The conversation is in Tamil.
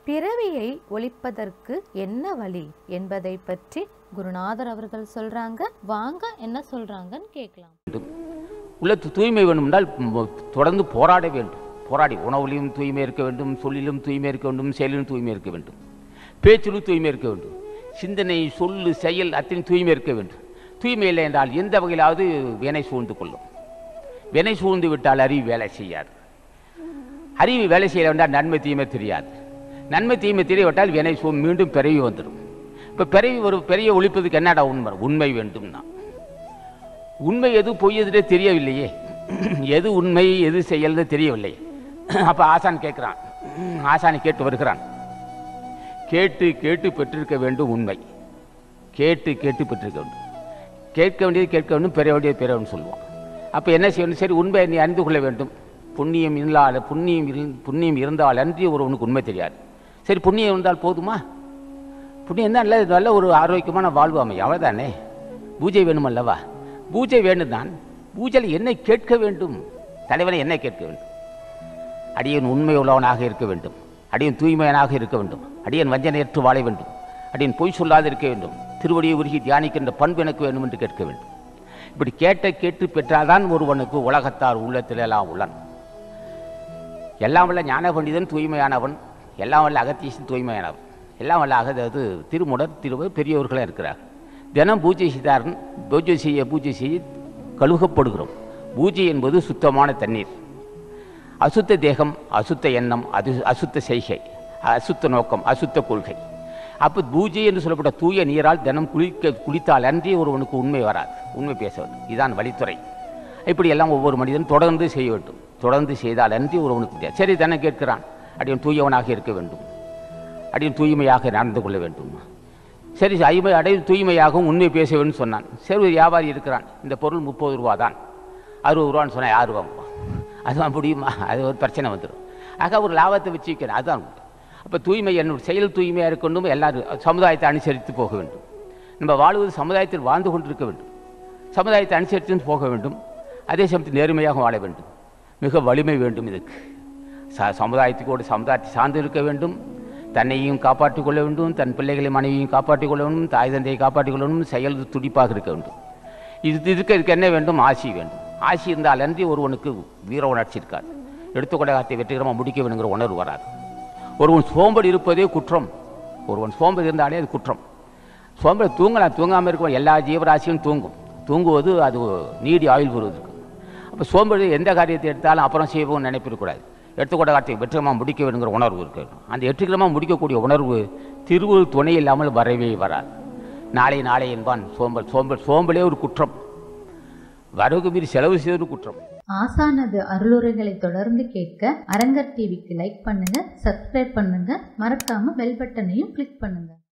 பிறவியை ஒழிப்பதற்கு என்ன வழி என்பதை பற்றி குருநாதர் அவர்கள் சொல்றாங்க வாங்க என்ன சொல்றாங்கன்னு கேட்கலாம் உள்ளத்து தூய்மை வேண்டும் என்றால் ம், தொடர்ந்து போராட வேண்டும் போராடி உணவுலையும் தூய்மை இருக்க வேண்டும் சொல்லிலும் தூய்மை இருக்க வேண்டும் செயலிலும் தூய்மை இருக்க வேண்டும் பேச்சிலும் தூய்மை இருக்க வேண்டும் சிந்தனை சொல்லு செயல் அத்தனை தூய்மை இருக்க வேண்டும் தூய்மை இல்லை என்றால் எந்த வகையிலாவது வினை சூழ்ந்து கொள்ளும் வினை சூழ்ந்து விட்டால் அறிவு வேலை செய்யாது அறிவு வேலை செய்ய வேண்டால் நன்மை தீமை தெரியாது நன்மை தீமை தெரியவிட்டால் வினை சூ மீண்டும் பிறவி வந்துடும் இப்போ பிறவி ஒரு பெரிய ஒழிப்பதுக்கு என்னடா உண்மை உண்மை வேண்டும்னா உண்மை எது பொய் எதுனே தெரியவில்லையே எது உண்மை எது செயல்னு தெரியவில்லை அப்போ ஆசான் கேட்குறான் ஆசானை கேட்டு வருகிறான் கேட்டு கேட்டு பெற்றிருக்க வேண்டும் உண்மை கேட்டு கேட்டு பெற்றிருக்க வேண்டும் கேட்க வேண்டியது கேட்க வேண்டும் பெற வேண்டியது பெற வேண்டும் சொல்லுவான் அப்போ என்ன செய்யணும் சரி உண்மையை நீ அறிந்து கொள்ள வேண்டும் புண்ணியம் இல்லாத புண்ணியம் இருந் புண்ணியம் இருந்தால் அன்றி ஒருவனுக்கு உண்மை தெரியாது சரி புண்ணியம் இருந்தால் போதுமா புண்ணியம் தான் நல்ல நல்ல ஒரு ஆரோக்கியமான வாழ்வு அமையும் அவ்வளோதானே பூஜை வேணுமல்லவா பூஜை வேண்டும் தான் பூஜையில் என்னை கேட்க வேண்டும் தலைவனை என்னை கேட்க வேண்டும் அடியன் உண்மை உள்ளவனாக இருக்க வேண்டும் அடியன் தூய்மையனாக இருக்க வேண்டும் அடியன் வஞ்சனையற்று வாழ வேண்டும் அடியன் பொய் சொல்லாது இருக்க வேண்டும் திருவடியை உருகி தியானிக்கின்ற பண்பு எனக்கு வேண்டும் என்று கேட்க வேண்டும் இப்படி கேட்ட கேட்டு பெற்றால்தான் ஒருவனுக்கு உலகத்தார் உள்ளத்தில் எல்லாம் உள்ளன் எல்லாம் வல்ல ஞான பண்டிதன் தூய்மையானவன் எல்லாம் வல்ல அகத்தீசன் தூய்மையானவன் எல்லாம் வல்ல அக அது திருமுடர் திருவர் பெரியவர்களாக இருக்கிறார் தினம் பூஜை செய்தாரன் பூஜை செய்ய பூஜை செய்ய கழுகப்படுகிறோம் பூஜை என்பது சுத்தமான தண்ணீர் அசுத்த தேகம் அசுத்த எண்ணம் அது அசுத்த செய்கை அசுத்த நோக்கம் அசுத்த கொள்கை அப்போ பூஜை என்று சொல்லப்பட்ட தூய நீரால் தினம் குளிக்க குளித்தால் அன்றி ஒருவனுக்கு உண்மை வராது உண்மை பேச வேண்டும் இதுதான் வழித்துறை இப்படி எல்லாம் ஒவ்வொரு மனிதனும் தொடர்ந்து செய்ய வேண்டும் தொடர்ந்து செய்தால் அன்றி ஒருவனுக்கு தெரியாது. சரி தானே கேட்கிறான் அடியன் தூயவனாக இருக்க வேண்டும் அடியன் தூய்மையாக நடந்து கொள்ள வேண்டும் சரி ஐமை அடை தூய்மையாகவும் உண்மை பேச வேண்டும் சொன்னான் சரி ஒரு வியாபாரி இருக்கிறான் இந்த பொருள் முப்பது ரூபா தான் அறுபது ரூபான்னு சொன்னால் யார் வாங்குவான் அதுதான் முடியுமா அது ஒரு பிரச்சனை வந்துடும் ஆக ஒரு லாபத்தை வச்சு வைக்கிறேன் அதுதான் உண்டு அப்போ தூய்மை என்னோட செயல் தூய்மையாக இருக்கணும் எல்லாரும் சமுதாயத்தை அனுசரித்து போக வேண்டும் நம்ம வாழ்வது சமுதாயத்தில் வாழ்ந்து கொண்டிருக்க வேண்டும் சமுதாயத்தை அனுசரித்து போக வேண்டும் அதே சமயத்தில் நேர்மையாக வாழ வேண்டும் மிக வலிமை வேண்டும் இதுக்கு ச சமுதாயத்துக்கோடு சமுதாயத்தை சார்ந்து இருக்க வேண்டும் தன்னையும் காப்பாற்றிக் கொள்ள வேண்டும் தன் பிள்ளைகளை மனைவியும் காப்பாற்றிக் கொள்ள வேண்டும் தாய் தந்தையை காப்பாற்றிக் கொள்ள வேண்டும் செயல் துடிப்பாக இருக்க வேண்டும் இது இருக்க இதுக்கு என்ன வேண்டும் ஆசி வேண்டும் ஆசி இருந்தால் அன்றி ஒருவனுக்கு வீர உணர்ச்சி இருக்காது எடுத்துக்கொண்ட காத்தை வெற்றிகரமாக முடிக்க வேணுங்கிற உணர்வு வராது ஒருவன் சோம்பல் இருப்பதே குற்றம் ஒருவன் சோம்பல் இருந்தாலே அது குற்றம் சோம்பல் தூங்கலாம் தூங்காமல் இருக்க எல்லா ஜீவராசியும் தூங்கும் தூங்குவது அது நீடி ஆயுள் பெறுவதற்கு அப்போ சோம்பல் எந்த காரியத்தை எடுத்தாலும் அப்புறம் செய்வோம்னு நினைப்பிடக்கூடாது எடுத்துக்கொண்ட காரியத்தை வெற்றிகரமாக முடிக்க வேணுங்கிற உணர்வு இருக்கு அந்த வெற்றிகரமாக முடிக்கக்கூடிய உணர்வு திருவுள் துணை இல்லாமல் வரவே வராது நாளை நாளை என்பான் சோம்பல் சோம்பல் சோம்பலே ஒரு குற்றம் வரவுக்கு மீறி செலவு செய்வது குற்றம் ஆசானது அருளுரைகளை தொடர்ந்து கேட்க அரங்கர் டிவிக்கு லைக் பண்ணுங்க சப்ஸ்கிரைப் பண்ணுங்க மறக்காம பெல் பட்டனையும் கிளிக் பண்ணுங்க